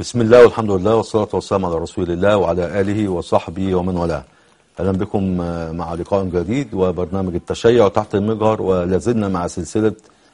بسم الله والحمد لله والصلاة والسلام على رسول الله وعلى آله وصحبه ومن والاه أهلا بكم مع لقاء جديد وبرنامج التشيع تحت المجهر ولازلنا مع سلسلة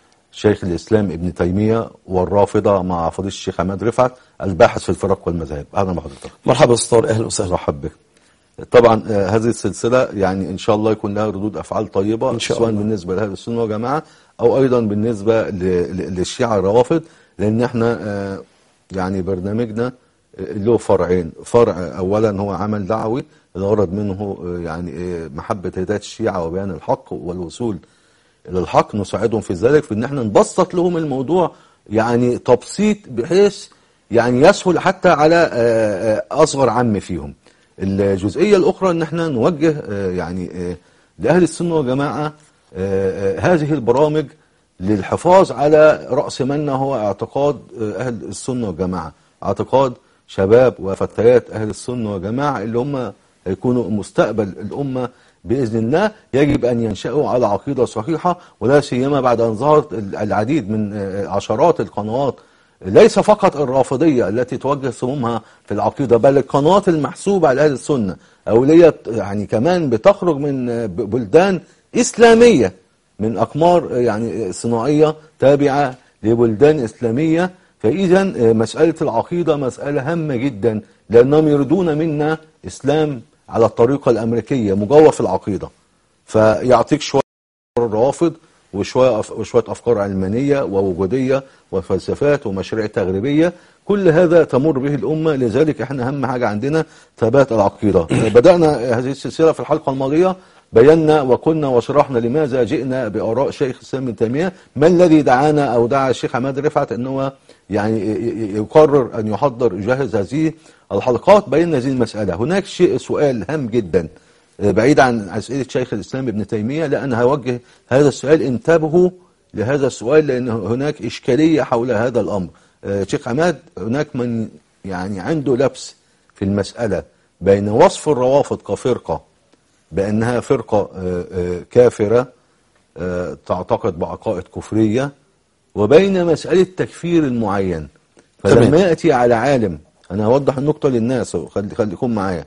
شيخ الإسلام ابن تيمية والرافضة مع فضيلة الشيخ عماد رفعت الباحث في الفرق والمذاهب أهلا بحضرتك مرحبا استاذ اهلا وسهلا مرحب بك طبعا آه، هذه السلسلة يعني إن شاء الله يكون لها ردود أفعال طيبة إن شاء سواء الله. بالنسبة لأهل السنة والجماعة أو أيضا بالنسبة ل- ل- للشيعة الروافض لأن احنا آه، يعني برنامجنا آه، له فرعين فرع أولا هو عمل دعوي الغرض منه آه، يعني آه، محبة هداية الشيعة وبيان الحق والوصول إلى الحق نساعدهم في ذلك في إن احنا نبسط لهم الموضوع يعني تبسيط بحيث يعني يسهل حتى على آه، آه، أصغر عم فيهم الجزئية الأخرى إن احنا نوجه آه، يعني آه، لأهل السنة والجماعة آه، آه، هذه البرامج للحفاظ على رأس مالنا هو اعتقاد آه، أهل السنة والجماعة اعتقاد شباب وفتيات أهل السنة والجماعة اللي هم هيكونوا مستقبل الأمة بإذن الله يجب أن ينشأوا على عقيدة صحيحة ولا سيما بعد أن ظهرت العديد من آه، عشرات القنوات ليس فقط الرافضية التي توجه سمومها في العقيدة بل القنوات المحسوبة على أهل السنة أو اللي هي يعني كمان بتخرج من آه، بلدان إسلامية من أقمار آه، يعني صناعية تابعة لبلدان إسلامية فإذا آه، مسألة العقيدة مسألة هامة جدا لأنهم يريدون منا إسلام على الطريقة الأمريكية مجوف العقيدة فيعطيك شوية الروافض وشوية أف- وشوية أفكار علمانية ووجودية وفلسفات ومشاريع تغريبية كل هذا تمر به الأمة لذلك احنا أهم حاجة عندنا ثبات العقيدة بدأنا هذه السلسلة في الحلقة الماضية بينا وقلنا وشرحنا لماذا جئنا بآراء شيخ الإسلام ابن تيمية ما الذي دعانا أو دعا الشيخ عماد رفعت أنه يعني ي- ي- يقرر أن يحضر يجهز هذه الحلقات بينا هذه المسألة هناك شيء سؤال هام جدا بعيد عن أسئلة شيخ الإسلام ابن تيمية لا أنا هوجه هذا السؤال انتبهوا لهذا السؤال لأن هناك إشكالية حول هذا الأمر آه، شيخ عماد هناك من يعني عنده لبس في المسألة بين وصف الروافض كفرقة بأنها فرقة آه، آه، كافرة آه، تعتقد بعقائد كفرية وبين مسألة تكفير المعين فلما تمام. يأتي على عالم أنا هوضح النقطة للناس خلي خليكم معايا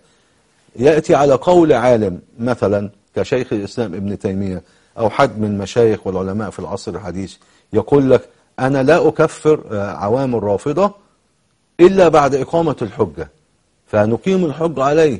يأتي على قول عالم مثلا كشيخ الإسلام ابن تيمية أو حد من المشايخ والعلماء في العصر الحديث يقول لك أنا لا أكفر آه، عوام الرافضة إلا بعد إقامة الحجة فنقيم الحجة عليه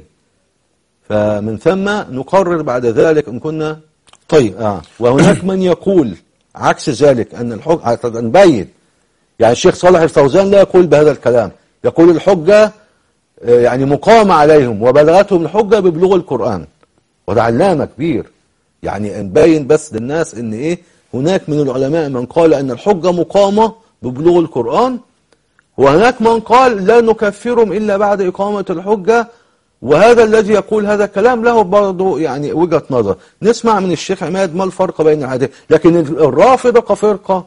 فمن ثم نقرر بعد ذلك إن كنا طيب آه وهناك من يقول عكس ذلك أن الحجة نبين يعني الشيخ صالح الفوزان لا يقول بهذا الكلام يقول الحجة آه، يعني مقامة عليهم وبلغتهم الحجة ببلوغ القرآن وده علامة كبير يعني نبين بس للناس ان ايه هناك من العلماء من قال ان الحجة مقامة ببلوغ القرآن وهناك من قال لا نكفرهم إلا بعد إقامة الحجة وهذا الذي يقول هذا الكلام له برضه يعني وجهة نظر نسمع من الشيخ عماد ما الفرق بين العادين لكن الرافضة كفرقة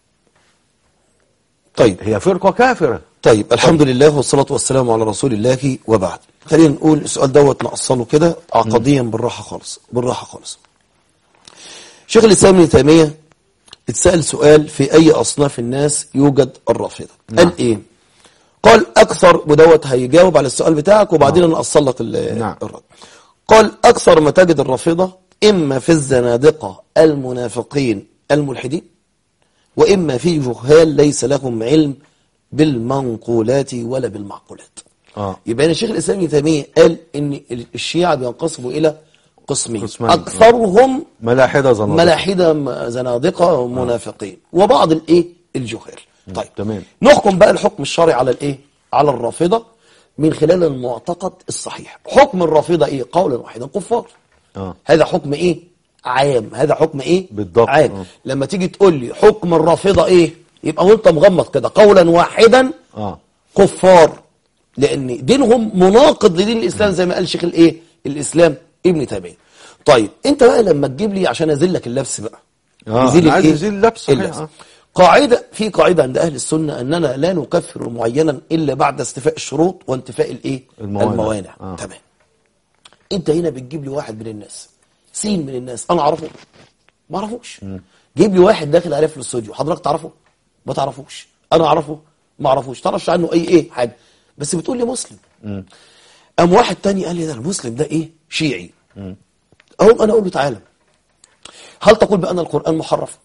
طيب هي فرقة كافرة طيب الحمد لله والصلاة والسلام على رسول الله وبعد خلينا نقول السؤال دوت نأصله كده عقديا بالراحة خالص بالراحة خالص شيخ الإسلام ابن تيمية اتسأل سؤال في أي أصناف الناس يوجد الرافضة قال إيه قال أكثر ودوت هيجاوب على السؤال بتاعك وبعدين أنا أصل لك ال- نعم. الرد قال أكثر ما تجد الرافضة إما في الزنادقة المنافقين الملحدين وإما في جهال ليس لهم علم بالمنقولات ولا بالمعقولات آه. يبقى هنا شيخ الإسلام ابن تيمية قال إن الشيعة بينقسموا إلى قسمين قسمين. أكثرهم ملاحدة زنادقة ملاحدة م- زنادقة ومنافقين وبعض الإيه الجهال طيب تمام. نحكم بقى الحكم الشرعي على الإيه على الرافضة من خلال المعتقد الصحيح حكم الرافضة إيه قولا واحدا كفار آه. هذا حكم إيه عام هذا حكم إيه بالضبط. عام آه. لما تيجي تقول لي حكم الرافضة إيه يبقى وانت مغمض كده قولا واحدا آه. كفار لان دينهم مناقض لدين الاسلام زي ما قال شيخ الايه الاسلام ابن تيميه طيب انت بقى لما تجيب لي عشان ازلك اللبس بقى آه، يزيل أنا عايز الإيه؟ يزيل اللبس، صحيح، آه. قاعده في قاعده عند اهل السنه اننا لا نكفر معينا الا بعد استيفاء الشروط وانتفاء الايه الموانع. الموانع آه. تمام انت هنا بتجيب لي واحد من الناس سين من الناس انا اعرفه ما اعرفوش جيب لي واحد داخل عليه في الاستوديو حضرتك تعرفه ما تعرفوش انا اعرفه ما اعرفوش تعرفش عنه اي ايه حاجه بس بتقول لي مسلم قام واحد تاني قال لي ده المسلم ده ايه شيعي اقوم انا اقول له تعالى هل تقول بان القران محرف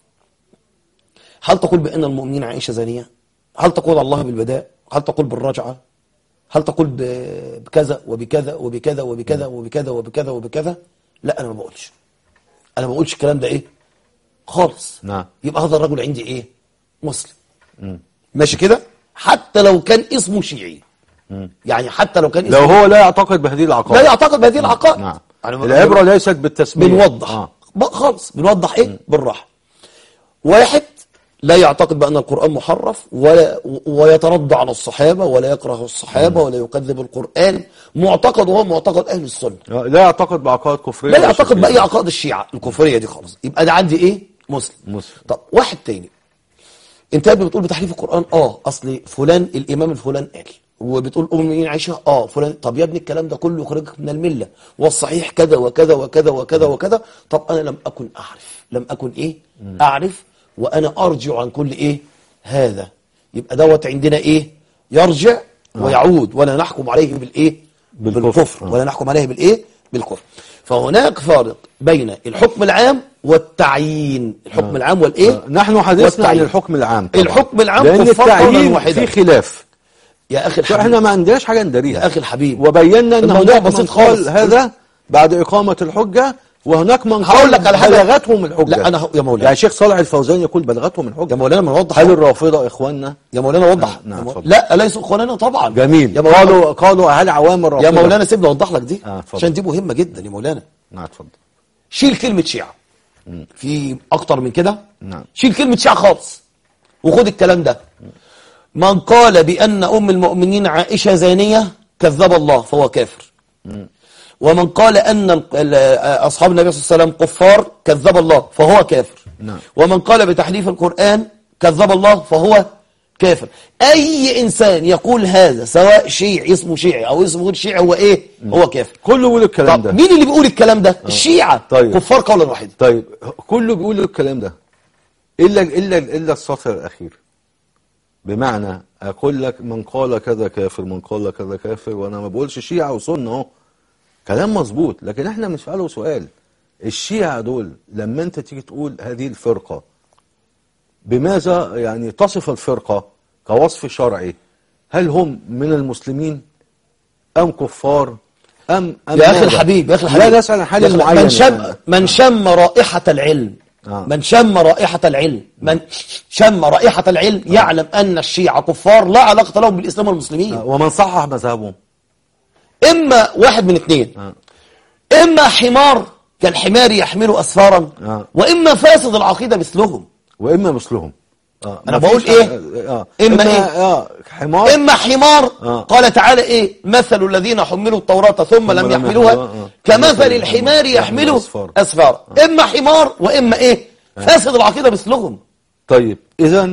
هل تقول بان المؤمنين عائشه زانيه هل تقول الله بالبداء هل تقول بالرجعه هل تقول ب- بكذا وبكذا وبكذا وبكذا وبكذا وبكذا وبكذا لا انا ما بقولش انا ما بقولش الكلام ده ايه خالص نعم. يبقى هذا الرجل عندي ايه مسلم ماشي كده حتى لو كان اسمه شيعي يعني حتى لو كان لو اسمه هو لا يعتقد بهذه العقائد لا يعتقد بهذه العقائد نعم أنا ب- العبرة ليست بالتسمية بنوضح آه. ب- خالص بنوضح ايه بالراحه واحد لا يعتقد بان القران محرف ولا و- ويتردى على الصحابه ولا يكره الصحابه ولا يكذب القران معتقد وهو معتقد اهل السنه آه، لا يعتقد بعقائد كفرية لا ولا يعتقد شركية. باي عقائد الشيعه الكفريه دي خالص يبقى ده عندي ايه مسلم مسلم. طب واحد تاني انت قبل بتقول بتحريف القران اه اصل فلان الامام الفلان قال وبتقول ام المؤمنين عائشه اه فلان طب يا ابني الكلام ده كله يخرجك من المله والصحيح كذا وكذا وكذا وكذا وكذا طب انا لم اكن اعرف لم اكن ايه اعرف وانا ارجع عن كل ايه هذا يبقى دوت عندنا ايه يرجع ويعود ولا نحكم عليه بالايه بالكفر. بالكفر آه. ولا نحكم عليه بالايه بالكفر فهناك فارق بين الحكم العام والتعيين الحكم العام والايه آه، نحن حديثنا عن والتعيين. الحكم العام طبعا. الحكم العام لأن كفار قولا التعيين واحدا. في خلاف يا اخي الحبيب فاحنا ما عندناش حاجة ندريها يا اخي الحبيب وبينا ان الموضوع هناك من بسيط قال خالص. هذا بعد إقامة الحجة وهناك من هقول قال لك على حاجة. بلغتهم الحجة لا، أنا ه- يا مولانا. يعني شيخ صالح الفوزان يقول بلغتهم الحجة يا مولانا ما نوضح هل الرافضة إخواننا يا مولانا وضح نعم، يا مو- اتفضل. لا ليسوا اخواننا طبعا جميل يا مولانا قالوا قالوا هل عوام الرافضة يا مولانا سيبني اوضح لك دي آه، اتفضل. عشان دي مهمه جدا يا مولانا نعم اتفضل شيل كلمه شيعه في اكتر من كده نعم. شيل كلمه شيعه خالص وخد الكلام ده من قال بان ام المؤمنين عائشه زانيه كذب الله فهو كافر ومن قال ان ال- ال- اصحاب النبي صلى الله عليه وسلم كفار كذب الله فهو كافر نعم. ومن قال بتحريف القران كذب الله فهو كافر اي انسان يقول هذا سواء شيعي اسمه شيعي او اسمه غير شيعي هو ايه هو كافر كله بيقول الكلام طب ده مين اللي بيقول الكلام ده الشيعة طيب. كفار قولا واحدا طيب كله بيقول الكلام ده الا الا الا السطر الاخير بمعنى اقول لك من قال كذا كافر من قال كذا كافر وانا ما بقولش شيعة وسنة اهو كلام مظبوط لكن احنا بنسأله سؤال الشيعة دول لما انت تيجي تقول هذه الفرقة بماذا يعني تصف الفرقة كوصف شرعي هل هم من المسلمين ام كفار ام ام يا اخي ماذا؟ الحبيب يا اخي الحبيب لا نسأل عن يا حال أخي معين من شم يعني. من شم رائحة العلم آه. من شم رائحة العلم من شم رائحة العلم يعلم أن الشيعة كفار لا علاقة لهم بالإسلام والمسلمين ومن صحح مذهبهم إما واحد من اثنين آه. إما حمار كالحمار يحمل أسفارا آه. وإما فاسد العقيدة مثلهم واما مثلهم آه. أنا مفيش بقول إيه؟ حاجة- آه. إما إيه؟ اه حمار إما حمار آه. قال تعالى إيه مثل الذين حملوا التوراة ثم لم لم يحملوها يحملوها، آه. كمثل كمثل الحمار يحمل يحمل أسفار. أسفار إما حمار وإما إيه فاسد العقيدة مثلهم طيب اذا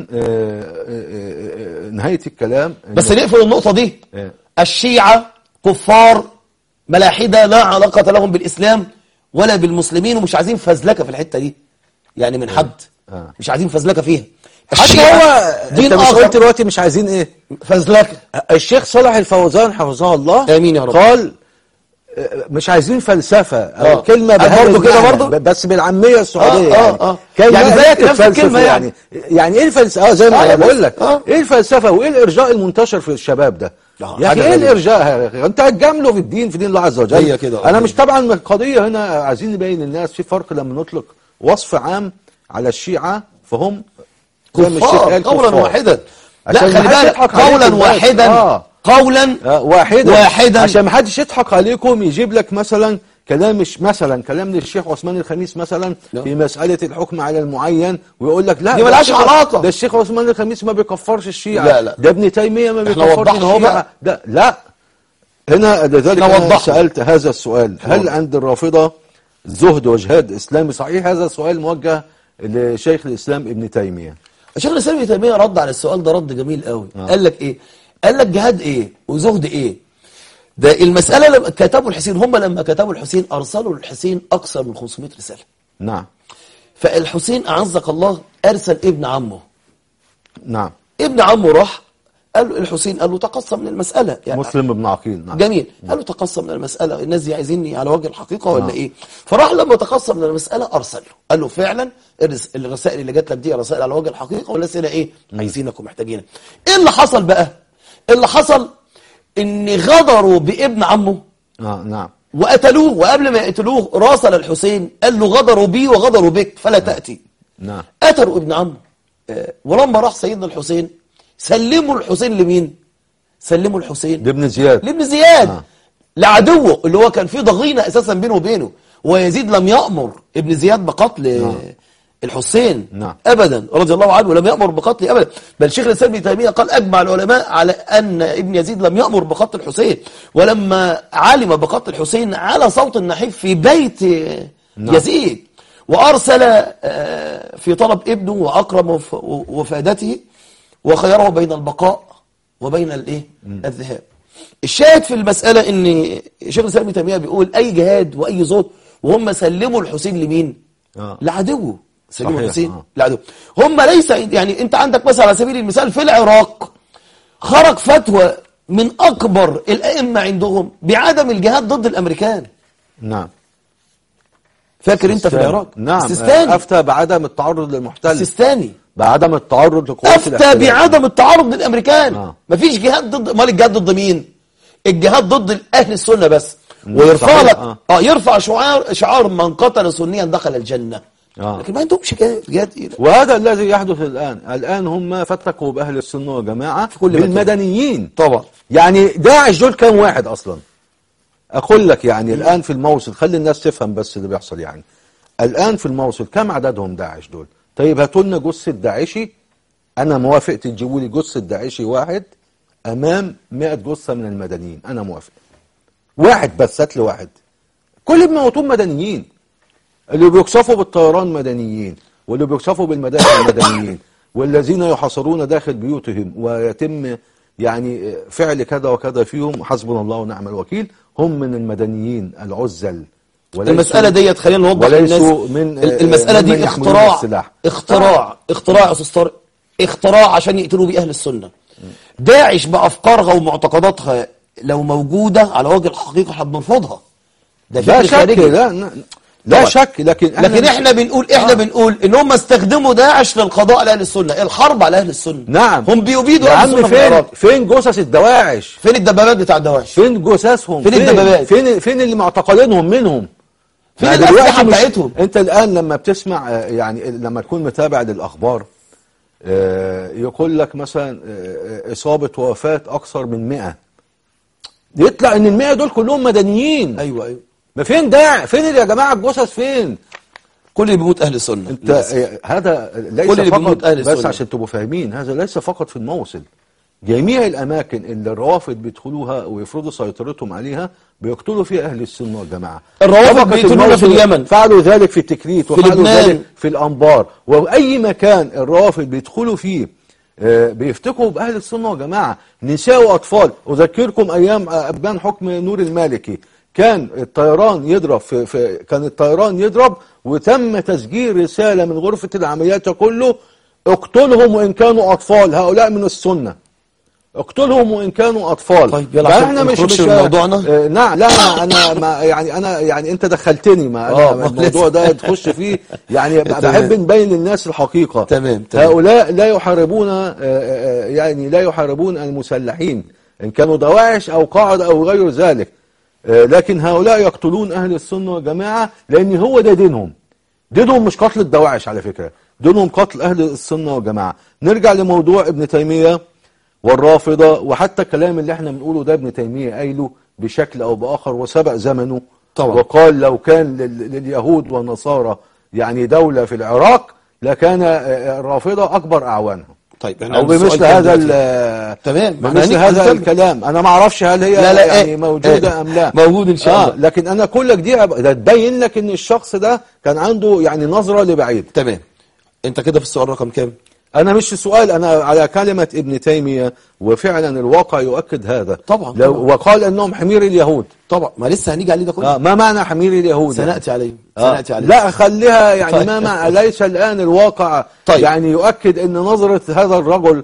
نهايه الكلام إن- بس نقفل النقطة دي إيه. الشيعة كفار ملاحدة لا علاقة لهم بالإسلام ولا بالمسلمين ومش عايزين فزلكة في الحتة دي يعني من حد آه. مش عايزين فزلكة فيها حتى الشيعة هو دين انت مش قلت آخر دلوقتي مش عايزين ايه فزلكة الشيخ صالح الفوزان حفظه الله آمين يا رب. قال آه، مش عايزين فلسفة أو آه. كلمة قال بهذا برضو كده المعنى، برضو؟ ب- بس بالعامية السعودية آه، آه، يعني آه. كلمة يعني زيك نكتب نفس فلسفة الكلمة يعني. يعني ايه الفلسفة اه زي ما آه، انا بس- بقول لك آه. ايه الفلسفة وايه الارجاء المنتشر في الشباب ده آه، يا اخي حاجة ايه غريبة. الارجاء يا أخي؟ انت هتجامله في الدين في دين الله عز وجل هي كده، انا آه. مش طبعا القضية هنا عايزين نبين للناس في فرق لما نطلق وصف عام على الشيعة فهم زي ما الشيخ كفار قال قولا كفار. واحدا لا عشان خلي محدش بالك يضحك قولا عليكم بس. واحدا آه. قولا آه، واحدا واحدا. عشان ما حدش يضحك عليكم يجيب لك مثلا كلام مش مثلا كلام للشيخ عثمان الخميس مثلا لا. في مسألة الحكم على المعين ويقول لك لا دي ده ملهاش الشيخ- علاقة. ده الشيخ عثمان الخميس ما بيكفرش الشيعة لا، لا. ده ابن تيمية ما احنا بيكفرش وضحنا اهو الشيعة بقى. ده لا هنا لذلك احنا أنا وضحنا. سألت هذا السؤال هل وضح. عند الرافضة زهد وجهاد إسلامي صحيح هذا السؤال موجه لشيخ الإسلام ابن تيمية الشيخ الاسلام ابن تيميه رد على السؤال ده رد جميل قوي آه. قال لك ايه قال لك جهاد ايه وزهد ايه ده المساله لما كتبوا الحسين هم لما كتبوا الحسين ارسلوا للحسين اكثر من 500 رساله نعم فالحسين اعزك الله ارسل ابن عمه نعم ابن عمه راح قال له الحسين قال له تقصى من المسألة يعني مسلم بن عقيل نعم جميل قال له تقصى من المسألة الناس دي عايزيني على وجه الحقيقة ولا ايه فراح لما تقصى من المسألة ارسل له قال له فعلا الرس- الرسائل اللي جات لك دي رسائل على وجه الحقيقة والناس هنا ايه عايزينك ومحتاجينك ايه اللي حصل بقى اللي حصل ان غدروا بابن عمه آه نعم وقتلوه وقبل ما يقتلوه راسل الحسين قال له غدروا بي وغدروا بك فلا تأتي نعم قتلوا ابن عمه آه، ولما راح سيدنا الحسين سلموا الحسين لمين سلموا الحسين ده ابن زياد لابن زياد آه. لعدوه اللي هو كان في ضغينة اساسا بينه وبينه ويزيد لم يأمر ابن زياد بقتل نعم. الحسين نعم. ابدا رضي الله عنه ولم يأمر بقتله ابدا بل شيخ الاسلام ابن تيميه قال اجمع العلماء على ان ابن يزيد لم يأمر بقتل الحسين ولما علم بقتل الحسين على صوت النحيف في بيت نعم. يزيد وارسل آه، في طلب ابنه واكرم وف- وفادته وخيره بين البقاء وبين الايه الذهاب الشاهد في المسألة ان شيخ الإسلام ابن تيمية بيقول اي جهاد واي زهد وهم سلموا الحسين لمين آه. لعدوه سلموا صحيح، الحسين آه. لعدوه هم ليس يعني انت عندك مثلا على سبيل المثال في العراق خرج فتوى من اكبر الائمة عندهم بعدم الجهاد ضد الامريكان نعم فاكر انت في سيستاني. العراق نعم السيستاني آه، افتى بعدم التعرض للمحتل السيستاني بعدم التعرض لقوات افتى الاحتلال. بعدم التعرض للامريكان آه. مفيش جهاد ضد امال الجهاد ضد مين الجهاد ضد اهل السنه بس مم، ويرفع صحيح، لك آه. اه يرفع شعار شعار من قتل سنيا دخل الجنه آه. لكن ما عندهمش جهاد جهاد إيه؟ وهذا الذي يحدث الآن الآن هم فتكوا بأهل السنة والجماعة في كل مكان. بالمدنيين طبعا يعني داعش دول كام واحد أصلا أقول لك يعني الآن في الموصل خلي الناس تفهم بس اللي بيحصل يعني الآن في الموصل كم عددهم داعش دول طيب هاتوا لنا جثة داعشي أنا موافق تجيبوا لي جثة داعشي واحد أمام 100 جثة من المدنيين أنا موافق واحد بس هات لي واحد كل الموتون مدنيين اللي بيقصفوا بالطيران مدنيين واللي بيقصفوا بالمدافع مدنيين والذين يحاصرون داخل بيوتهم ويتم يعني فعل كذا وكذا فيهم حسبنا الله ونعم الوكيل هم من المدنيين العزل وليسوا- المساله ديت خلينا نوضح للناس وليسوا من ال- المساله ممن دي يحملون اختراع السلاح. اختراع اختراع يا استاذ طارق اختراع عشان يقتلوا بيه اهل السنه داعش بافكارها ومعتقداتها لو موجوده على وجه الحقيقه احنا بنرفضها ده لا فكر شك خارجي لا لا, لا طبعا. شك لكن لكن احنا بنقول احنا آه. بنقول ان هم استخدموا داعش للقضاء على اهل السنه الحرب على اهل السنه نعم هم بيبيدوا يا اهل عم السنه في فين العراق فين جثث الدواعش فين الدبابات بتاع الدواعش فين جثثهم فين الدبابات؟ فين فين اللي معتقلينهم منهم فين ما الأسلحة دلوقتي مش- بتاعتهم؟ انت الان لما بتسمع آه، يعني لما تكون متابع للاخبار آه، يقول لك مثلا آه، آه، اصابه ووفاه اكثر من 100 يطلع ان ال 100 دول كلهم مدنيين ايوه ايوه ما فين ده فين يا جماعه الجثث فين كل اللي بيموت اهل السنه انت للأسف. آه، هذا ليس كل اللي بيموت فقط أهل بس السنة. عشان تبقوا فاهمين هذا ليس فقط في الموصل جميع الاماكن اللي الروافض بيدخلوها ويفرضوا سيطرتهم عليها بيقتلوا فيها اهل السنه والجماعه الروافض طبقة بيقتلونا في الموصل اليمن. فعلوا ذلك في التكريت وفعلوا لبنان. ذلك في الانبار واي مكان الروافض بيدخلوا فيه آه، بيفتكوا باهل السنه والجماعه نساء واطفال اذكركم ايام آه، ابان حكم نور المالكي كان الطيران يضرب في, في كان الطيران يضرب وتم تسجيل رساله من غرفه العمليات كله اقتلهم وان كانوا اطفال هؤلاء من السنه اقتلهم وان كانوا اطفال طيب، يلا عشان فاحنا ما مش نخرجش مش من موضوعنا. آه، نعم لا انا انا ما يعني انا يعني انت دخلتني ما آه، أنا ما الموضوع لسه. ده تخش فيه يعني تمام. بحب نبين للناس الحقيقه تمام، تمام. هؤلاء لا يحاربون آه، آه، يعني لا يحاربون المسلحين ان كانوا دواعش او قاعده او غير ذلك آه، لكن هؤلاء يقتلون اهل السنه والجماعه لان هو ده دينهم دينهم مش قتل الدواعش على فكره دينهم قتل اهل السنه والجماعه نرجع لموضوع ابن تيميه والرافضه وحتى الكلام اللي احنا بنقوله ده ابن تيميه قايله بشكل او باخر وسبق زمنه طبعا. وقال لو كان لل- لليهود والنصارى يعني دوله في العراق لكان آه، الرافضه اكبر اعوانها طيب احنا او عندنا بمثل سؤال تاني هذا دلوقتي. ال- تمام، ما احنا بمثل هنيجي هذا نكمل. الكلام انا ما اعرفش هل هي لا لا يعني إيه، موجوده إيه، ام لا موجود إن شاء آه الله. لكن انا كل لك دي ده تبين لك ان الشخص ده كان عنده يعني نظره لبعيد تمام انت كده في السؤال رقم كام انا مش سؤال انا على كلمه ابن تيميه وفعلا الواقع يؤكد هذا طبعا، لو طبعا. وقال انهم حمير اليهود طبعا ما لسه هنيجي عليه ده كله آه ما معنى حمير اليهود يعني؟ سناتي عليه آه. سناتي عليه لا خليها يعني طيب. ما مع ليس الآن الواقع طيب. يعني يؤكد أن نظرة هذا الرجل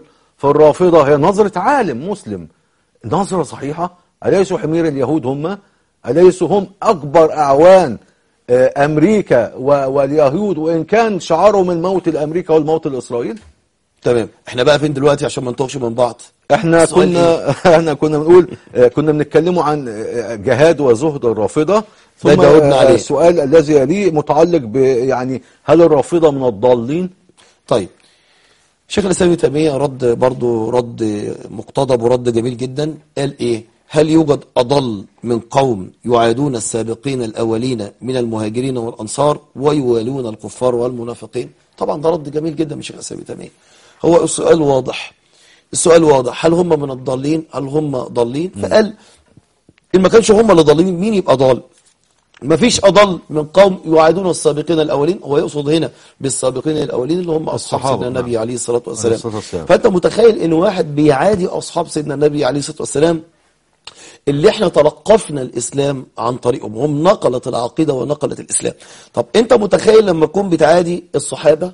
فالرافضة هي نظرة عالم مسلم نظرة صحيحة أليسوا حمير اليهود هم أليسوا هم أكبر أعوان آه، أمريكا و- واليهود وإن كان شعارهم الموت لأمريكا والموت لإسرائيل تمام احنا بقى فين دلوقتي عشان ما نتوهش من بعض احنا السؤال كنا احنا كنا بنقول آه، كنا بنتكلموا عن آه، جهاد وزهد الرافضة ثم ده جاوبنا آه، عليه. السؤال الذي يليه متعلق ب يعني هل الرافضة من الضالين؟ طيب شيخ الاسلام ابن تيميه رد برضه رد مقتضب ورد جميل جدا قال ايه هل يوجد اضل من قوم يعادون السابقين الاولين من المهاجرين والانصار ويوالون الكفار والمنافقين طبعا ده رد جميل جدا من شيخ الاسلام ابن تيميه هو السؤال واضح السؤال واضح هل هم من الضالين هل هم ضالين فقال ان ما كانش هم اللي ضالين مين يبقى ضال ما فيش أضل من قوم يعادون السابقين الأولين هو يقصد هنا بالسابقين الأولين اللي هم أصحاب الصحابة، سيدنا النبي نعم. عليه الصلاة والسلام عليه الصلاة والسلام. فأنت متخيل إن واحد بيعادي أصحاب سيدنا النبي عليه الصلاة والسلام اللي احنا تلقفنا الإسلام عن طريقهم هم نقلت العقيدة ونقلت الإسلام طب أنت متخيل لما تكون بتعادي الصحابة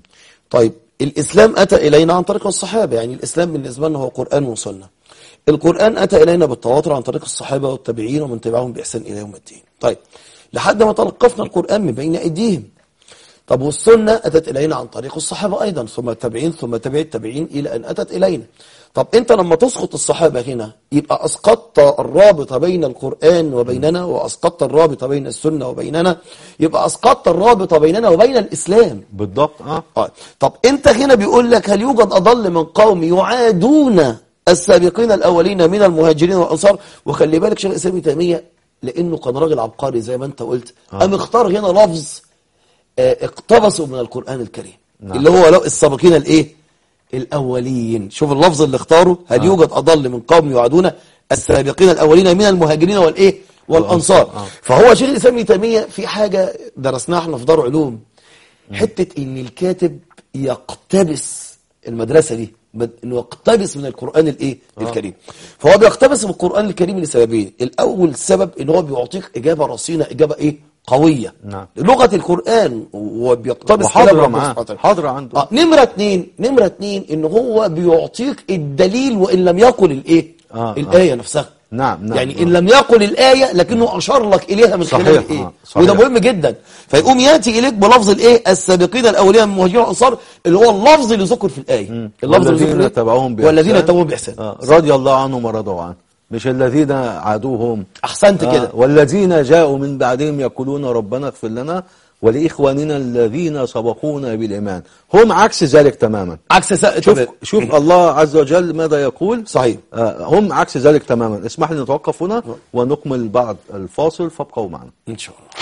طيب الإسلام أتى إلينا عن طريق الصحابة يعني الإسلام بالنسبة لنا هو قرآن وسنة القرآن أتى إلينا بالتواتر عن طريق الصحابة والتابعين ومن تبعهم بإحسان إلى يوم الدين طيب لحد ما تلقفنا القرآن من بين أيديهم طب والسنة أتت إلينا عن طريق الصحابة أيضا ثم التابعين ثم تابع التابعين إلى أن أتت إلينا طب أنت لما تسقط الصحابة هنا يبقى أسقطت الرابط بين القرآن وبيننا وأسقطت الرابط بين السنة وبيننا يبقى أسقطت الرابط بيننا وبين الإسلام بالضبط اه آه. طب انت هنا بيقول لك هل يوجد اضل من قوم يعادون السابقين الاولين من المهاجرين والانصار وخلي بالك شيخ الاسلام ابن تيميه لانه كان راجل عبقري زي ما انت قلت قام اختار هنا لفظ آه، اقتبسوا من القران الكريم نعم. اللي هو لو السابقين الايه الاولين شوف اللفظ اللي اختاره هل يوجد اضل من قوم يعادون السابقين الاولين من المهاجرين والايه والانصار آه. فهو شيخ الاسلام ابن تيميه في حاجه درسناها احنا في دار علوم حته ان الكاتب يقتبس المدرسه دي مد- انه يقتبس من القران الايه الكريم فهو بيقتبس من القران الكريم لسببين الاول سبب ان هو بيعطيك اجابه رصينه اجابه ايه قويه نعم. لغه القران وبيقتبس وحاضرة كلام ربنا معاه، سبحانه وتعالى. حاضرة عنده. اه نمره اتنين نمره اتنين ان هو بيعطيك الدليل وان لم يقل الايه آه، الايه نفسها نعم، نعم، يعني نعم. ان لم يقل الايه لكنه اشار لك اليها من خلال صحيح، الايه آه، صحيح. وده مهم جدا فيقوم ياتي اليك بلفظ الايه السابقين الاولين من المهاجرين والانصار اللي هو اللفظ اللي ذكر في الايه اللفظ اللي ذكر والذين إيه؟ تبعوهم بإحسان والذين تبعوهم باحسان آه. رضي الله عنهم ورضوا عنه مش الذين عادوهم احسنت كده والذين جاءوا من بعدهم يقولون ربنا اغفر لنا ولإخواننا الذين سبقونا بالإيمان هم عكس ذلك تماما عكس سا... شوف تمام. شوف الله عز وجل ماذا يقول صحيح آه، هم عكس ذلك تماما اسمح لي نتوقف هنا ونكمل بعد الفاصل فابقوا معنا ان شاء الله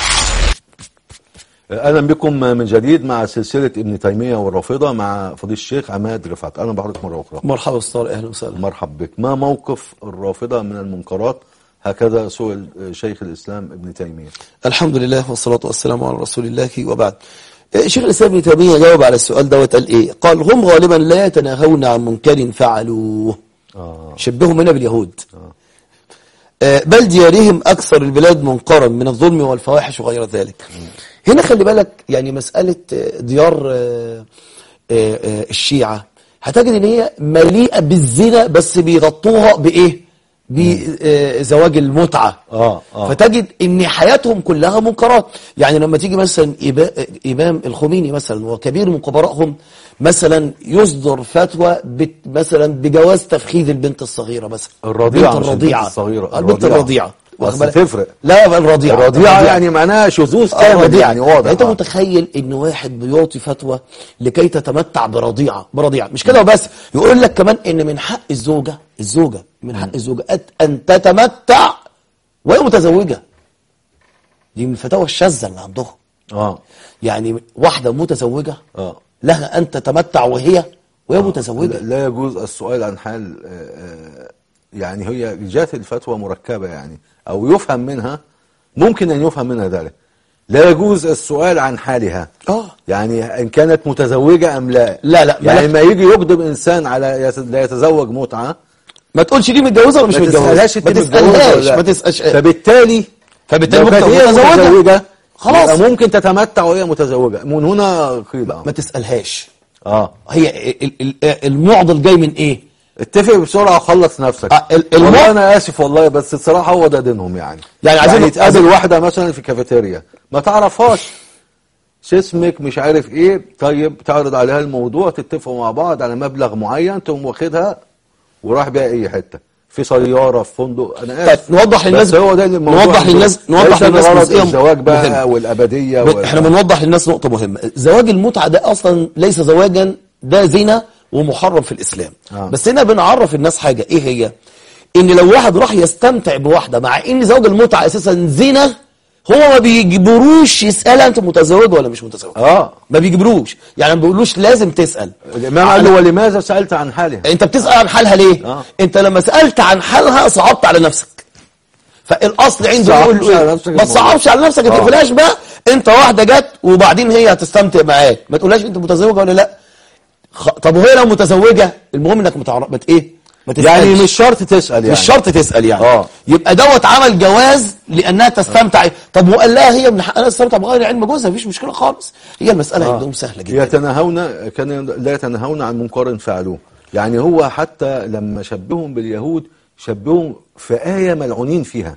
اهلا بكم من جديد مع سلسله ابن تيميه والرافضه مع فضيله الشيخ عماد رفعت اهلا بحضرتك مره اخرى مرحبا استاذ اهلا وسهلا مرحب بك ما موقف الرافضه من المنكرات هكذا سئل شيخ الاسلام ابن تيميه الحمد لله والصلاة والسلام على رسول الله وبعد إيه، شيخ الإسلام ابن تيمية جاوب على السؤال ده وقال إيه قال هم غالبا لا يتناهون عن منكر فعلوه اه شبههم هنا باليهود آه، بل ديارهم أكثر البلاد منقرا من الظلم والفواحش وغير ذلك هنا خلي بالك يعني مسألة آه، ديار آه، آه، آه، الشيعة هتجد ان هي مليئة بالزنا بس بيغطوها بإيه بزواج المتعة آه، آه. فتجد ان حياتهم كلها منكرات يعني لما تيجي مثلا إبا- امام الخميني مثلا وكبير من كبرائهم مثلا يصدر فتوى بت مثلا بجواز تفخيذ البنت الصغيره مثلا الرضيعة البنت مش البنت الرضيعه الصغيرة، البنت الرضيعة. الرضيعه واخد بس بالك؟ تفرق. لا بقى الرضيعه الرضيعه يعني معناها شذوذ كامل الرضيعه يعني واضح انت آه. متخيل ان واحد بيعطي فتوى لكي تتمتع برضيعه برضيعه مش كده وبس يقول لك كمان ان من حق الزوجه الزوجه من حق الزوجه أت- ان تتمتع وهي متزوجه دي من الفتاوى الشاذه اللي عندهم اه يعني واحده متزوجه اه لها ان تتمتع وهي وهي لا, متزوجه لا يجوز السؤال عن حال آه، آه، يعني هي جات الفتوى مركبه يعني او يفهم منها ممكن ان يفهم منها ذلك لا يجوز السؤال عن حالها اه يعني ان كانت متزوجه ام لا لا، لا، يعني مالك- ما يجي يقدم انسان على يت- لا يتزوج متعه ما تقولش دي متجوزه ولا مش ما متجوزه تسالهاش ما انت متجوزة ولا تسالهاش لا. ما تسالش فبالتالي فبالتالي لو كانت ممكن هي متزوجة. متزوجه خلاص. يبقى ممكن تتمتع وهي متزوجه من هنا قيل آه. ما تسالهاش اه هي ال- ال- ال- المعضل جاي من ايه اتفق بسرعه وخلص نفسك آه، ال- والله المو- انا اسف والله بس الصراحه هو ده دينهم يعني يعني عايزين- يعني تقابل عايزين- واحده مثلا في كافيتيريا ما تعرفهاش شو اسمك مش عارف ايه طيب تعرض عليها الموضوع تتفقوا مع بعض على مبلغ معين تقوم واخدها وراح بيها اي حته في سياره في فندق انا طيب اسف نوضح للناس بس هو ده الموضوع نوضح عندنا. للناس نوضح ليس للناس الغرض جزئيه الزواج بقى مهمة. والابديه ب- وال... احنا بنوضح للناس نقطة مهمة زواج المتعة ده اصلا ليس زواجا ده زنا ومحرم في الاسلام آه. بس هنا بنعرف الناس حاجة ايه هي ان لو واحد راح يستمتع بواحدة مع ان زواج المتعة اساسا زنا هو ما بيجبروش يسألها انت متزوج ولا مش متزوج اه ما بيجبروش يعني ما بيقولوش لازم تسأل الامام قال له ولماذا سالت عن حالها انت بتسأل عن حالها ليه آه. انت لما سألت عن حالها صعبت على نفسك فالاصل عنده صعبش يقول له على ايه نفسك ما الموضوع. تصعبش على نفسك ما آه. تقفلهاش بقى انت واحده جت وبعدين هي هتستمتع معاك ما تقولهاش انت متزوجه ولا لا خ... طب وهي لو متزوجه المهم انك متعرف بت ايه ما تسألش. يعني مش شرط تسال يعني مش شرط تسال يعني آه. يبقى دوت عمل جواز لانها تستمتع طب وقال لها هي من حقها تستمتع بغير علم جوزها مفيش مشكله خالص هي المساله آه. عندهم سهله جدا يتناهون كان لا يتناهون عن منكر فعلوه يعني هو حتى لما شبههم باليهود شبههم في آية ملعونين فيها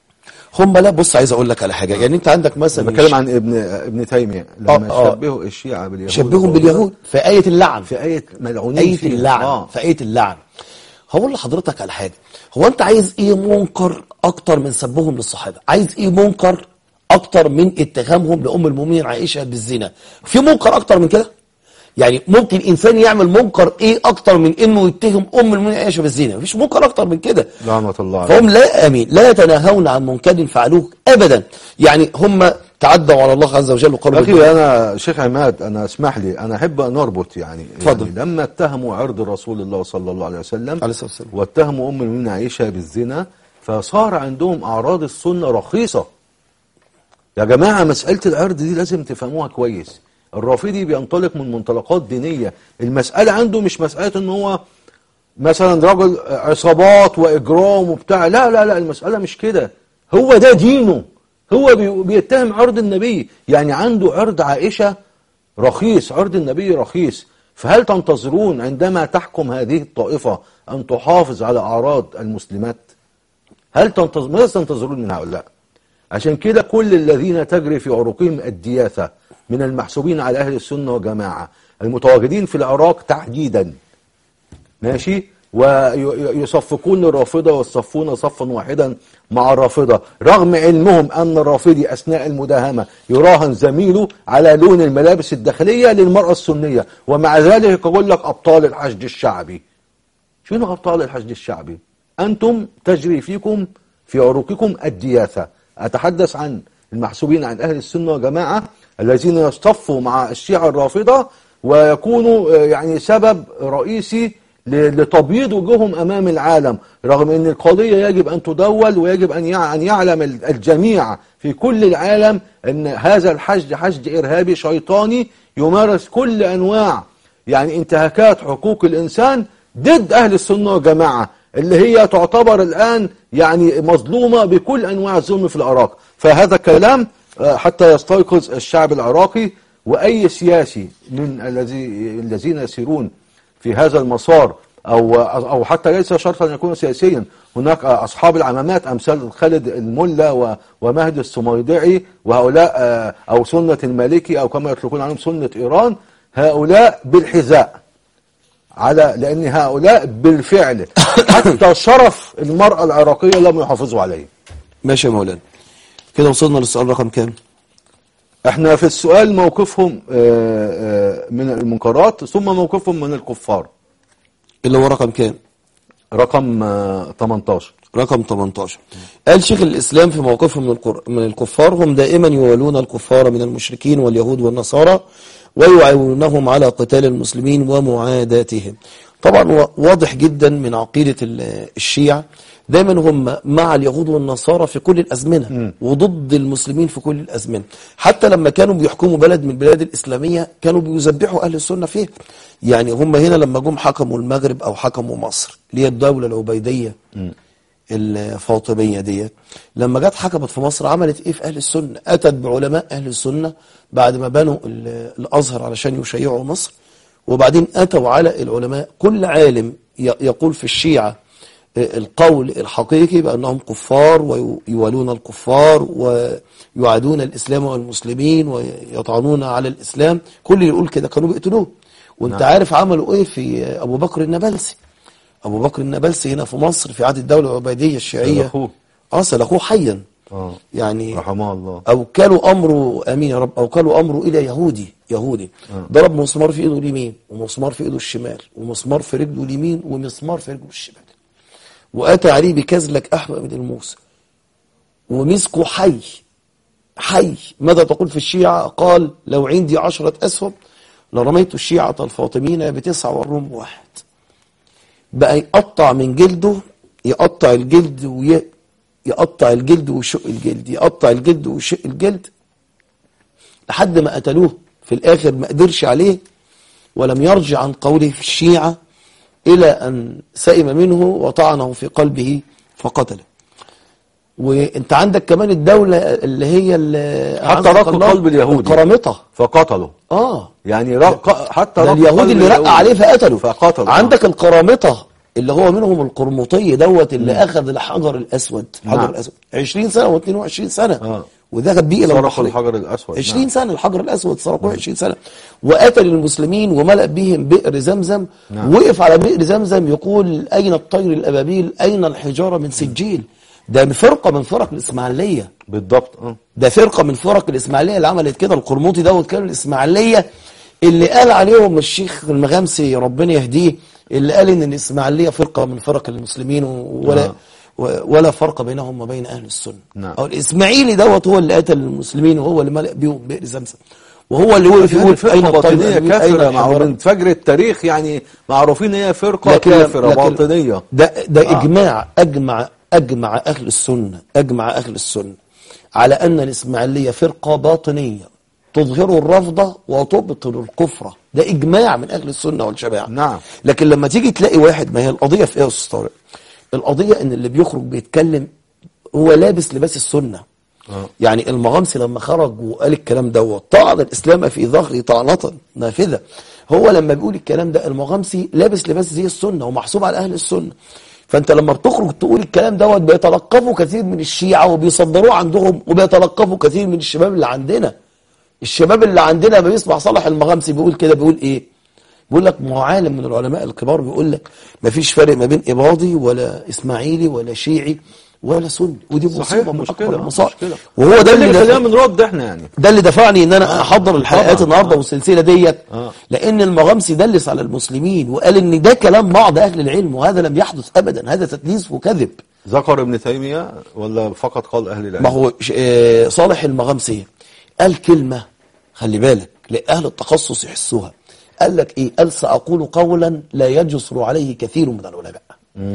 هم لا بص عايز اقول لك على حاجه يعني انت عندك مثلا بتكلم عن ابن ابن تيمية لما آه، آه. شبهوا الشيعة باليهود شبههم باليهود في آية اللعن في آية ملعونين آية فيها اللعن آه. في آية اللعن هقول لحضرتك على حاجة هو أنت عايز إيه منكر أكتر من سبهم للصحابة عايز إيه منكر أكتر من اتهامهم لأم المؤمنين عائشة بالزنا في منكر أكتر من كده يعني ممكن إنسان يعمل منكر إيه أكتر من إنه يتهم أم المؤمنين عائشة بالزنا مفيش منكر أكتر من كده لعنة الله عليه فهم لا امين لا يتناهون عن منكر فعلوه ابدا يعني هم تعدوا على الله عز وجل وقالوا أخي أنا شيخ عماد أنا اسمح لي أنا أحب أن أربط يعني, اتفضل. يعني لما اتهموا عرض رسول الله صلى الله عليه وسلم عليه الصلاة والسلام. واتهموا أم المؤمنين عائشة بالزنا فصار عندهم أعراض السنة رخيصة يا جماعة مسألة العرض دي لازم تفهموها كويس الرافضي بينطلق من منطلقات دينية المسألة عنده مش مسألة ان هو مثلا رجل عصابات واجرام وبتاع لا لا لا المسألة مش كده هو ده دينه هو بي- بيتهم عرض النبي يعني عنده عرض عائشة رخيص عرض النبي رخيص فهل تنتظرون عندما تحكم هذه الطائفة أن تحافظ على أعراض المسلمات هل تنتظر ماذا تنتظرون من هؤلاء عشان كده كل الذين تجري في عروقهم الدياثة من المحسوبين على أهل السنة وجماعة المتواجدين في العراق تحديدا ماشي ويصفقون الرافضة ويصفون صفا واحدا مع الرافضة رغم علمهم أن الرافضي أثناء المداهمة يراهن زميله على لون الملابس الداخلية للمرأة السنية ومع ذلك يقول لك أبطال الحشد الشعبي شنو أبطال الحشد الشعبي أنتم تجري فيكم في عروقكم الدياثة أتحدث عن المحسوبين عن أهل السنة وجماعة الذين يصطفوا مع الشيعة الرافضة ويكونوا آه، يعني سبب رئيسي ل- لتبييض وجوههم أمام العالم رغم أن القضية يجب أن تدول ويجب أن يع- أن يعلم ال- الجميع في كل العالم أن هذا الحشد حشد إرهابي شيطاني يمارس كل أنواع يعني انتهاكات حقوق الإنسان ضد أهل السنة والجماعة اللي هي تعتبر الآن يعني مظلومة بكل أنواع الظلم في العراق فهذا كلام آه، حتى يستيقظ الشعب العراقي وأي سياسي من الذي الذين يسيرون في هذا المسار أو أو حتى ليس شرطا أن يكونوا سياسيا هناك أصحاب العمامات أمثال خالد الملا و- ومهدي السميدعي وهؤلاء آه، أو سنة المالكي أو كما يطلقون عليهم سنة إيران هؤلاء بالحذاء على لأن هؤلاء بالفعل حتى شرف المرأة العراقية لم يحافظوا عليه ماشي يا مولانا كده وصلنا للسؤال رقم كام احنا في السؤال موقفهم آه، آه، من المنكرات ثم موقفهم من الكفار اللي هو رقم كام رقم آه، 18 رقم 18 قال شيخ الإسلام في موقفهم من, القر... من الكفار هم دائما يوالون الكفار من المشركين واليهود والنصارى ويعاونونهم على قتال المسلمين ومعاداتهم طبعا و- واضح جدا من عقيدة ال- الشيعة دايما هم مع اليهود والنصارى في كل الأزمنة وضد المسلمين في كل الأزمنة حتى لما كانوا بيحكموا بلد من البلاد الإسلامية كانوا بيذبحوا أهل السنة فيها يعني هم هنا لما جم حكموا المغرب أو حكموا مصر اللي هي الدولة العبيدية الفاطمية ديت لما جت حكمت في مصر عملت ايه في اهل السنة اتت بعلماء اهل السنة بعد ما بنوا ال- الازهر علشان يشيعوا مصر وبعدين أتوا على العلماء كل عالم ي- يقول في الشيعة آه، القول الحقيقي بأنهم كفار ويوالون الكفار ويعادون الإسلام والمسلمين ويطعنون على الإسلام كل اللي يقول كده كانوا بيقتلوه وانت نعم. عارف عملوا ايه في آه، أبو بكر النبلسي أبو بكر النبلسي هنا في مصر في عهد الدولة العبيدية الشيعية سلخوه. اه سلخوه حيا اه يعني رحمه الله أوكلوا أمره أمين يا رب أوكلوا أمره إلى يهودي يهودي ضرب مسمار في إيده اليمين ومسمار في إيده الشمال ومسمار في رجله اليمين ومسمار في رجله الشمال وأتى عليه بكزلك أحمر من الموسى ومسكه حي حي ماذا تقول في الشيعة قال لو عندي عشرة أسهم لرميت الشيعة الفاطمين بتسعة والروم واحد بقى يقطع من جلده يقطع الجلد وي... يقطع الجلد ويشق الجلد يقطع الجلد ويشق الجلد لحد ما قتلوه في الآخر ما قدرش عليه ولم يرجع عن قوله في الشيعة إلى أن سئم منه وطعنه في قلبه فقتله وانت عندك كمان الدولة اللي هي اللي حتى أعزك رق الله، قلب اليهودي. القرامطة فقتله اه يعني رق حتى ده رق اليهودي قلب اللي رق عليه فقتله فقتله عندك القرامطة اللي هو منهم القرمطي دوت اللي اخذ الحجر الاسود الحجر نعم. الاسود 20 سنه و22 سنه آه. وذهب بيه الى سرقوا البحرين الحجر الاسود 20 نعم. سنه الحجر الاسود سرقوه 20 سنه وقتل المسلمين وملأ بهم بئر زمزم نعم. وقف على بئر زمزم يقول اين الطير الابابيل اين الحجاره من سجيل ده فرقه من فرق الاسماعيليه بالضبط اه ده فرقة من فرق الإسماعيلية اللي عملت كده القرموطي دوت كان الإسماعيلية اللي قال عليهم الشيخ المغامسي ربنا يهديه اللي قال إن الإسماعيلية فرقة من فرق المسلمين ولا آه. و- ولا فرق بينهم وبين أهل السنة نعم. أو الإسماعيلي دوت هو اللي قتل المسلمين وهو اللي ملأ بيهم بئر زمزم وهو اللي وقف هذه يقول فرقة أين الطير باطنية الأبيض؟ أين كافرة مع الحجارة؟ من فجر التاريخ يعني معروفين هي فرقة كافرة باطنية ده ده آه. اجماع اجمع اجمع اهل السنه اجمع اهل السنه على ان الاسماعيليه فرقه باطنيه تظهر الرفض وتبطل الكفر ده اجماع من اهل السنه والجماعه نعم. لكن لما تيجي تلاقي واحد ما هي القضيه في ايه يا استاذ طارق القضيه ان اللي بيخرج بيتكلم هو لابس لباس السنه آه. يعني المغامسي لما خرج وقال الكلام دوت طعن الاسلام في ظهره طعنه نافذه هو لما بيقول الكلام ده المغامسي لابس لباس زي السنه ومحسوب على اهل السنه فانت لما بتخرج تقول الكلام دوت بيتلقفوا كثير من الشيعه وبيصدروه عندهم وبيتلقفوا كثير من الشباب اللي عندنا الشباب اللي عندنا لما بيسمع صالح المغامسي بيقول كده بيقول ايه بيقول لك ما هو عالم من العلماء الكبار بيقول لك ما فيش فرق ما بين اباضي ولا اسماعيلي ولا شيعي ولا سني ودي صحيح مصيبه من مشكلة اكبر آه، المصائب مشكلة وهو ده اللي اللي خلينا دفع- بنرد احنا يعني ده اللي دفعني ان انا احضر الحلقات طبعاً. النهارده آه. والسلسله ديت آه. لان المغامسي دلس على المسلمين وقال ان ده كلام بعض اهل العلم وهذا لم يحدث ابدا هذا تدليس وكذب ذكر ابن تيمية ولا فقط قال أهل العلم ما هو ش- آه، صالح المغامسي قال كلمة خلي بالك لأهل التخصص يحسوها قال لك ايه قال سأقول قولا لا يجسر عليه كثير من العلماء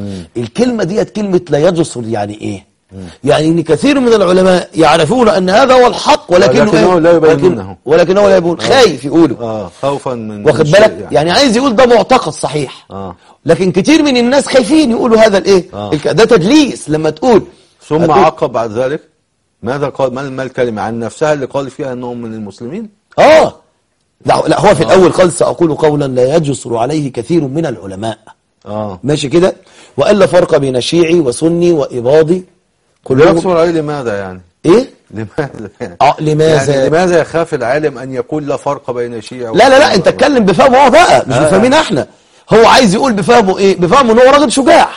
الكلمة ديت كلمة لا يجسر يعني ايه يعني ان كثير من العلماء يعرفون ان هذا هو الحق ولكنه ولكنه إيه؟ لا يبينونه. ولكن- ولكنه لا يبين خايف يقوله اه خوفا من واخد الشيء بالك يعني عايز يقول ده معتقد صحيح آه. لكن كتير من الناس خايفين يقولوا هذا الايه آه. الك- ده تدليس لما تقول ثم هتقول- عقب بعد ذلك ماذا قال ما ما الكلمة عن نفسها اللي قال فيها أنهم من المسلمين اه لا لا هو في الاول قال ساقول قولا لا يجسر عليه كثير من العلماء اه ماشي كده وقال لا فرق بين شيعي وسني واباضي كلهم يقصر عليه لماذا يعني ايه لماذا يعني اه لماذا يعني لماذا يخاف العالم أن يقول لا فرق بين شيعة لا لا لا انت اتكلم بفهمه هو بقى مش آه. بفهمنا احنا هو عايز يقول بفهمه ايه بفهمه ان هو راجل شجاع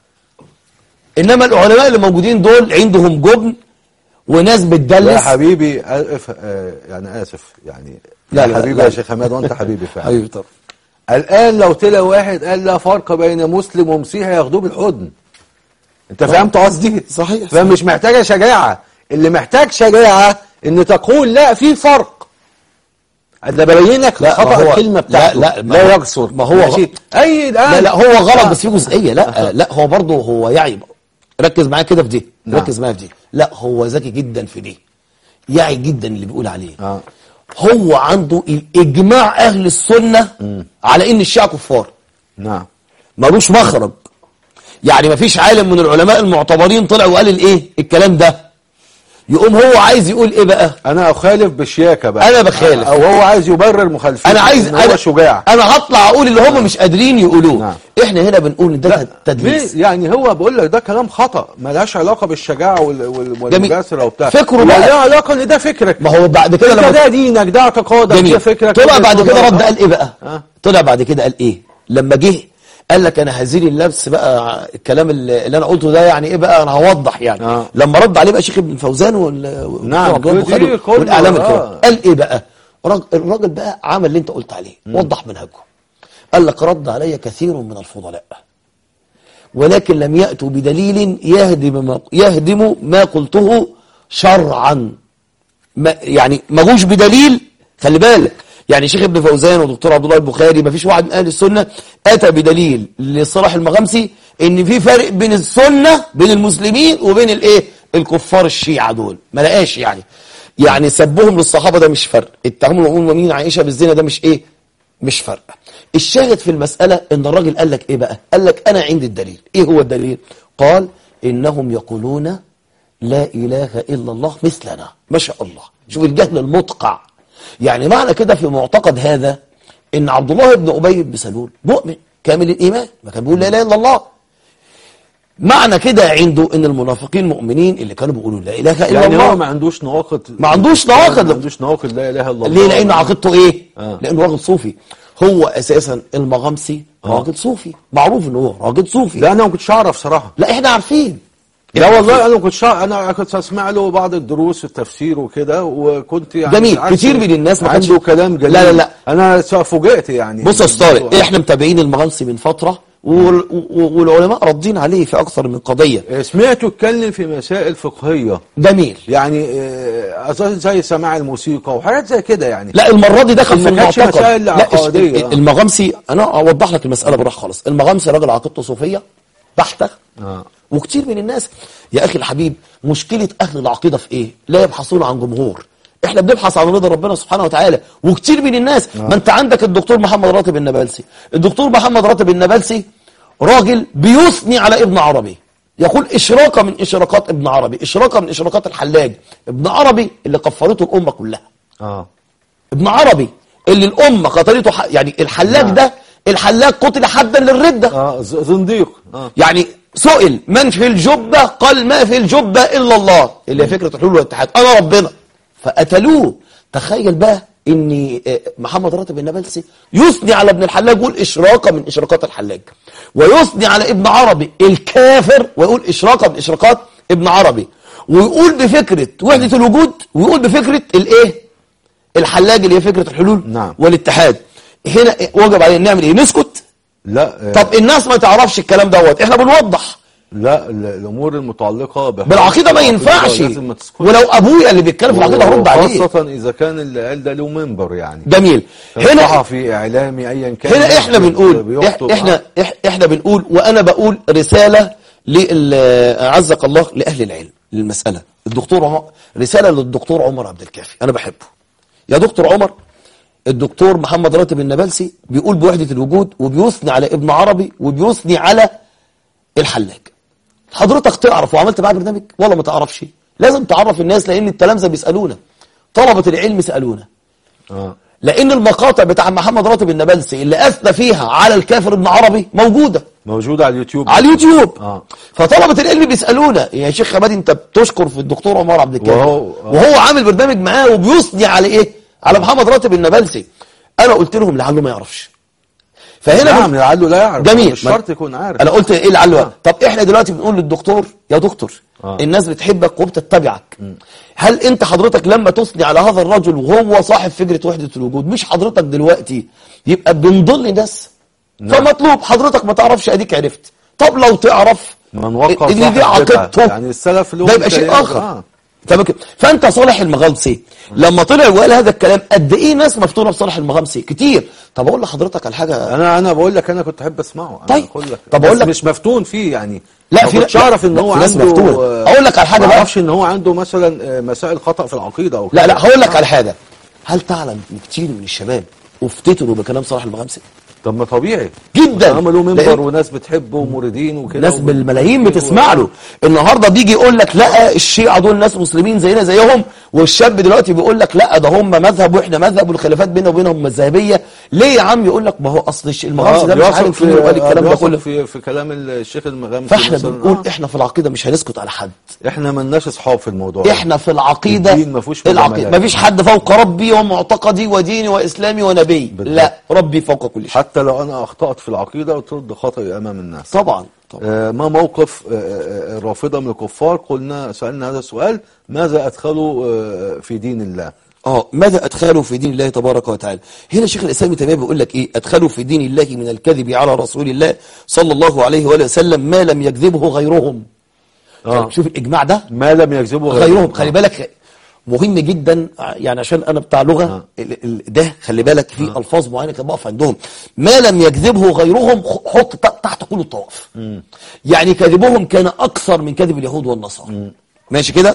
انما العلماء اللي موجودين دول عندهم جبن وناس يا بتدلس حبيبي أف آه يعني آسف يعني لا يا لا حبيبي لا. يا شيخ حماد وأنت حبيبي فعلا حبيبي طبعا الآن لو طلع واحد قال لا فرق بين مسلم ومسيحي ياخدوه بالحضن أنت فهمت قصدي؟ صحيح، فمش محتاجة شجاعة اللي محتاج شجاعة إن تقول لا في فرق ده ببين لك لا، خطأ ما هو- الكلمة بتاعته لا، لا، ما لا هو- يقصر ما هو ماشي؟ غ- أي الآن لا لا هو غلط آه. بس في جزئيه لا لا هو برضه هو يعي ركز معايا كده في دي نعم. ركز معايا في دي لا هو ذكي جدا في دي يعي جدا اللي بيقول عليه آه. هو عنده اجماع اهل السنه على ان الشيعه كفار نعم ملوش مخرج يعني ما فيش عالم من العلماء المعتبرين طلع وقال الايه الكلام ده يقوم هو عايز يقول ايه بقى انا اخالف بشياكه بقى أنا بخالف. او هو عايز يبرر مخالفته انا عايز إن هو شجاع انا هطلع اقول اللي هم مش قادرين يقولوه نعم. احنا هنا بنقول ان ده تدليس ليه؟ يعني هو بقول لك ده كلام خطا ملهاش علاقه بالشجاعه وال- وال- والمجاسره وبتاع فكره لا بقى. ليه علاقه ان ده فكرك ما هو بعد كده انت لما ده دينك ده اعتقادك ده جميل فكرك طلع ده بعد كده نظرك. رد قال ايه بقى آه. طلع بعد كده قال ايه لما جه قال لك انا هزيل اللبس بقى الكلام اللي اللي انا قلته ده يعني ايه بقى انا هوضح يعني آه. لما رد عليه بقى شيخ ابن فوزان وال والدكتور نعم، عبد الله كل- البخاري كله، والاعلام آه. الكرام قال ايه بقى راج- الراجل بقى عمل اللي انت قلت عليه وضح منهجه قال لك رد علي كثير من الفضلاء ولكن لم يأتوا بدليل يهدم ما, يهدم ما قلته شرعا ما يعني ما جوش بدليل خلي بالك يعني شيخ ابن فوزان ودكتور عبد الله البخاري ما فيش واحد من اهل السنه اتى بدليل لصلاح المغامسي ان في فرق بين السنه بين المسلمين وبين الايه الكفار الشيعه دول ما لقاش يعني يعني سبهم للصحابه ده مش فرق اتهموا ام المؤمنين عائشه بالزنا ده مش ايه مش فرق الشاهد في المساله ان الراجل قال لك ايه بقى قال لك انا عندي الدليل ايه هو الدليل قال انهم يقولون لا إله إلا الله مثلنا ما شاء الله شوف الجهل المدقع يعني معنى كده في معتقد هذا إن عبد الله بن أبي بن سلول مؤمن كامل الإيمان ما كان بيقول لا إله إلا الله معنى كده عنده إن المنافقين مؤمنين اللي كانوا بيقولوا لا إله إلا يعني هو الله ما عندوش نواقض ما عندوش نواقض. ما عندوش نواقض لا اله الا الله ليه لأن عقيدته إيه آه. لأنه راجل صوفي هو أساسا المغامسي راجل صوفي معروف إن هو راجل صوفي لا انا ما كنتش اعرف صراحه لا إحنا عارفين لا والله انا ما كنتش أعرف- انا كنت اسمع له بعض الدروس في التفسير وكده وكنت يعني جميل. عارف كتير من الناس ما كانش- عنده كلام جميل لا، لا، لا. انا فوجئت يعني بص يا استاذ طارق احنا متابعين المغنسي من فتره وال- و- والعلماء ردين عليه في اكثر من قضيه سمعته اتكلم في مسائل فقهيه جميل يعني آه، أظن زي سماع الموسيقى وحاجات زي كده يعني لا المره دي دخل في ما كانتش المعتقد مسائل لا عقدية. الش- المغامسي انا اوضح لك المساله بالراحه خالص المغامسي راجل عقيدته صوفيه بحته آه. وكتير من الناس يا اخي الحبيب مشكله اهل العقيده في ايه لا يبحثون عن جمهور احنا بنبحث عن رضا ربنا سبحانه وتعالى وكتير من الناس ما انت عندك الدكتور محمد راتب النبلسي الدكتور محمد راتب النبلسي راجل بيثني على ابن عربي يقول اشراقه من اشراقات ابن عربي اشراقه من اشراقات الحلاج ابن عربي اللي كفرته الامه كلها اه ابن عربي اللي الامه قتلته ح... يعني الحلاج نعم. ده الحلاج قتل حدا للرده اه ز- زنديق اه يعني سئل من في الجبة قال ما في الجبة إلا الله اللي هي فكرة الحلول والاتحاد أنا ربنا فقتلوه تخيل بقى ان آه، محمد راتب النبلسي يثني على ابن الحلاج يقول اشراقه من اشراقات الحلاج ويثني على ابن عربي الكافر ويقول اشراقه من اشراقات ابن عربي ويقول بفكره وحده الوجود ويقول بفكره الايه الحلاج اللي هي فكره الحلول نعم. والاتحاد هنا وجب علينا نعمل ايه نسكت لا آه، طب الناس ما تعرفش الكلام دوت احنا بنوضح لا ال- الامور المتعلقه بحكم بالعقيده ما العقيدة ينفعش لازم ما تسكتش. ولو ابويا اللي بيتكلم في العقيده هرد عليه خاصة إذا كان اللي قال ده له منبر يعني جميل هنا صحفي إعلامي أيا كان هنا احنا بنقول بيخطب. احنا إح- احنا بنقول وانا بقول رساله لل اعزك الله لاهل العلم للمساله الدكتور عمر رساله للدكتور عمر عبد الكافي انا بحبه يا دكتور عمر الدكتور محمد راتب النبلسي بيقول بوحده الوجود وبيثني على ابن عربي وبيثني على الحلاج حضرتك تعرف وعملت معاه برنامج ولا ما تعرفش لازم تعرف الناس لان التلامذه بيسالونا طلبه العلم سالونا آه. لان المقاطع بتاع محمد راتب النبلسي اللي اثنى فيها على الكافر ابن عربي موجوده موجود على اليوتيوب على اليوتيوب آه. فطلبه العلم بيسالونا يا شيخ خبادي انت بتشكر في الدكتور عمر عبد الكافي وهو- آه. وهو عامل برنامج معاه وبيثني على ايه على محمد راتب النبلسي انا قلت لهم لعله ما يعرفش فهنا نعم بن- لعله لا يعرف جميل مش شرط يكون عارف انا قلت ايه لعله آه. طب احنا دلوقتي بنقول للدكتور يا دكتور آه. الناس بتحبك وبتتبعك هل انت حضرتك لما تثني على هذا الرجل وهو صاحب فكره وحده الوجود مش حضرتك دلوقتي يبقى بنضل ناس نعم. فمطلوب حضرتك ما تعرفش اديك عرفت طب لو تعرف من وقع ان دي صاحب بدعة. عقيدته يعني السلف له ده يبقى شيء كلام. اخر آه. تمام كده فانت صالح المغامسي لما طلع وقال هذا الكلام قد ايه ناس مفتونه بصالح المغامسي كتير طب اقول لحضرتك على حاجه انا انا بقول لك انا كنت احب اسمعه أنا طيب. أقول لك. طب أقول بس لك- مش مفتون فيه يعني لا، ما في- كنتش لا، اعرف ان لا، هو في ناس عنده مفتونة. آه، أقول لك على حاجة ما بقى. اعرفش ان هو عنده مثلا آه، مسائل خطا في العقيده او لا كده. لا هقول لك على حاجه هل تعلم ان كتير من الشباب افتتنوا بكلام صلاح المغامسي طب ما طبيعي جدا. عملوا منبر لأن- وناس بتحبه ومريدين وكده ناس بالملايين بتسمع له النهارده بيجي يقول لك لا الشيعة دول ناس مسلمين زينا زيهم والشاب دلوقتي بيقول لك لا ده هم مذهب واحنا مذهب والخلافات بيننا وبينهم مذهبيه ليه يا عم يقول لك ما هو اصل الش- المغامس ده مش بيثق عارف في مين وقال الكلام ده بيثق كله في في كلام الشيخ المغامسي فاحنا مثلاً. بنقول آه. احنا في العقيده مش هنسكت على حد احنا ملناش اصحاب في الموضوع ده. احنا في العقيده الدين ما فيهوش العقيده مجاملات. ما فيش حد فوق ربي ومعتقدي وديني واسلامي ونبي بالضبط. لا ربي فوق كل شيء حتى لو انا اخطات في العقيده وترد خطأي امام الناس طبعا طبعا آه، ما موقف آه، آه، الرافضه من الكفار قلنا سالنا هذا السؤال ماذا ادخلوا آه، في دين الله اه ماذا ادخلوا في دين الله تبارك وتعالى هنا شيخ الاسلام تيميه بيقول لك ايه ادخلوا في دين الله من الكذب على رسول الله صلى الله عليه واله وسلم ما لم يكذبه غيرهم آه. شوف الاجماع ده ما لم يكذبوا غيرهم خلي بالك مهم جدا يعني عشان انا بتاع لغه آه. ال- ال- ده خلي بالك في الفاظ معينه كده بقف عندهم ما لم يكذبه غيرهم خ- حط ت- تحت كل الطواف يعني كذبهم كان اكثر من كذب اليهود والنصارى ماشي كده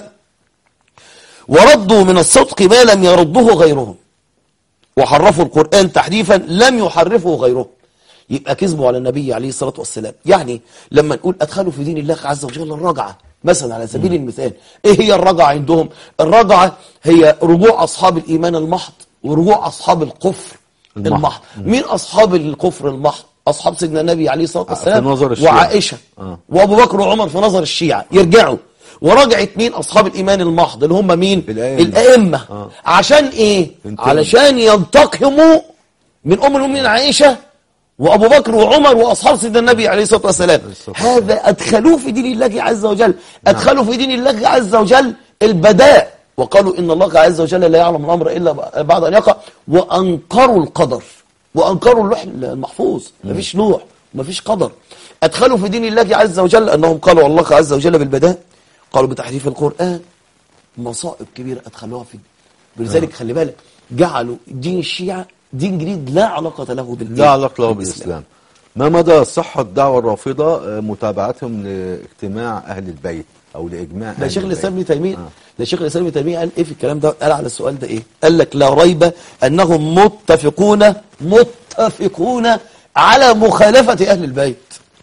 وردوا من الصدق ما لم يرده غيرهم وحرفوا القرآن تحريفا لم يحرفه غيره يبقى كذبوا على النبي عليه الصلاة والسلام يعني لما نقول أدخلوا في دين الله عز وجل الرجعة مثلا على سبيل المثال إيه هي الرجعة عندهم الرجعة هي رجوع أصحاب الإيمان المحض ورجوع أصحاب الكفر المحض. المحض مين أصحاب الكفر المحض أصحاب سيدنا النبي عليه الصلاة والسلام في نظر الشيعة. وعائشة آه. وأبو بكر وعمر في نظر الشيعة يرجعوا ورجعت مين أصحاب الإيمان المحض اللي هم مين الأئمة. الأئمة آه. عشان إيه ينتقموا. علشان ينتقموا من أم المؤمنين عائشة وأبو بكر وعمر وأصحاب سيدنا النبي عليه الصلاة والسلام الصلاة هذا أدخلوه في دين الله عز وجل أدخلوا في دين الله عز وجل البداء وقالوا إن الله عز وجل لا يعلم الأمر إلا بعد أن يقع وأنكروا القدر وأنكروا اللوح المحفوظ مفيش لوح مفيش قدر أدخلوا في دين الله عز وجل أنهم قالوا الله عز وجل بالبداء قالوا بتحريف القرآن مصائب كبيرة أدخلوها في ولذلك خلي بالك جعلوا دين الشيعة دين جديد لا علاقة له بالدين لا علاقه له بالاسلام ما مدى صحه الدعوه الرافضه آه، متابعتهم لاجتماع اهل البيت او لاجماع ده أهل شيخ البيت؟ الاسلام ابن تيميه آه. ده شيخ الاسلام ابن تيميه قال ايه في الكلام ده قال على السؤال ده ايه قال لك لا ريب انهم متفقون متفقون على مخالفه اهل البيت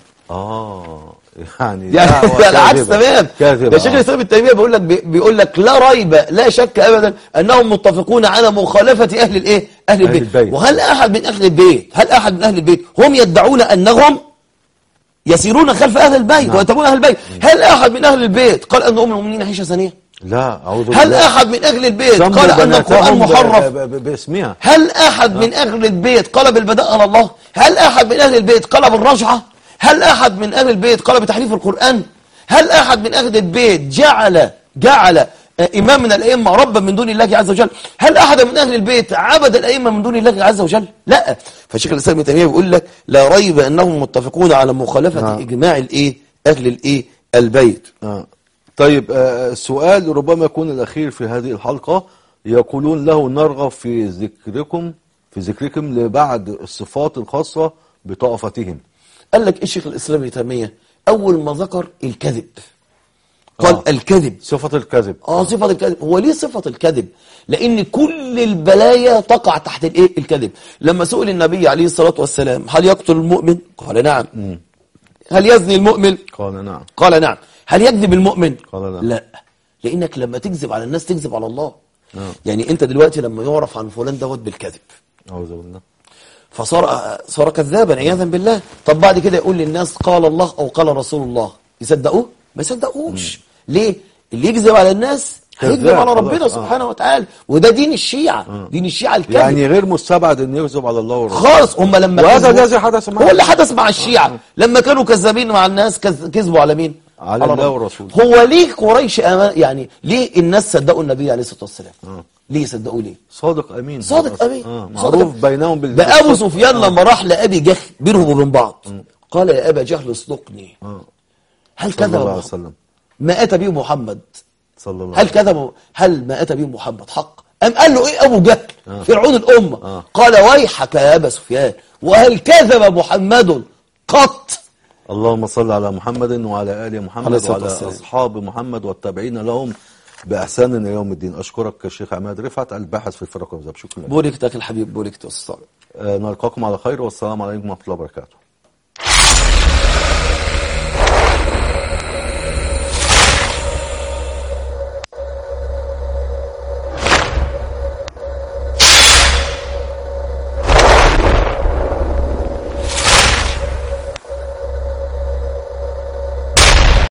اه يعني يعني دعوة العكس كاذبة. تمام كاذبة ده شيخ آه. الاسلام ابن تيميه بيقول لك بيقول لك لا ريب لا شك ابدا انهم متفقون على مخالفه اهل الايه اهل أهل البيت البيت. وهل احد من اهل البيت هل احد من اهل البيت هم يدعون انهم يسيرون خلف اهل البيت نعم. ويتبعون اهل البيت هل احد من اهل البيت قال ان ام المؤمنين عائشه ثانيه لا اعوذ هل بالله احد من اهل البيت سموا قال ان القران بناتهم ب- محرف ب- ب- باسمها هل احد من اهل البيت قال بالبداء على الله هل احد من اهل البيت قال بالرجعه هل احد من اهل البيت قال بتحريف القران هل احد من اهل البيت جعل جعل آه، امام من الائمه ربا من دون الله عز وجل هل احد من اهل البيت عبد الائمه من دون الله عز وجل لا فشيخ الاسلام ابن تيميه بيقول لك لا ريب انهم متفقون على مخالفه نعم. اجماع الايه اهل الايه البيت آه. طيب آه، سؤال ربما يكون الأخير في هذه الحلقة يقولون له نرغب في ذكركم في ذكركم لبعض الصفات الخاصة بطائفتهم قال لك ايه شيخ الاسلام ابن تيميه اول ما ذكر الكذب قال آه. الكذب صفة الكذب اه صفة الكذب هو ليه صفة الكذب لان كل البلايا تقع تحت الايه الكذب لما سئل النبي عليه الصلاة والسلام هل يقتل المؤمن قال نعم هل يزني المؤمن قال نعم قال نعم هل يكذب المؤمن قال لا. لا لانك لما تكذب على الناس تكذب على الله نعم. يعني انت دلوقتي لما يعرف عن فلان دوت بالكذب أعوذ بالله فصار صار كذابا عياذا بالله طب بعد كده يقول للناس قال الله او قال رسول الله يصدقوه ما يصدقوش ليه اللي يكذب على الناس هيكذب كذاب، على خلاص، ربنا آه. سبحانه وتعالى وده دين الشيعة دين الشيعة الكذب يعني غير مستبعد أن يكذب على الله والرسول خالص هم لما وهذا كذبوا- الذي حدث مع هو اللي حدث مع الشيعة لما كانوا كذابين مع الناس كذ- كذبوا على مين على الله ربنا. ورسوله. هو ليه قريش أما- يعني ليه الناس صدقوا النبي عليه الصلاة والسلام ليه صدقوا ليه صادق أمين صادق أمين آه. صادق معروف أمين. بينهم بال ده أبو سفيان لما راح لأبي جهل بينهم وبين بعض قال يا أبا جهل اصدقني آه. هل صلى كذب الله عليه محمد؟ وسلم ما أتى به محمد صلى الله هل عليه وسلم كذب هل ما أتى به محمد حق أم قال له إيه أبو جهل آه. فرعون الأمة آه. قال ويحك يا أبا سفيان وهل كذب محمد قط اللهم صل على محمد وعلى آل عليه محمد الصلاة وعلى والسلام. أصحاب محمد والتابعين لهم بإحسان إلى يوم الدين أشكرك الشيخ عماد رفعت الباحث في الفرق والمذهب شكرا لك بوركتك الحبيب بوركت والصالح آه، نلقاكم على خير والسلام عليكم ورحمه الله وبركاته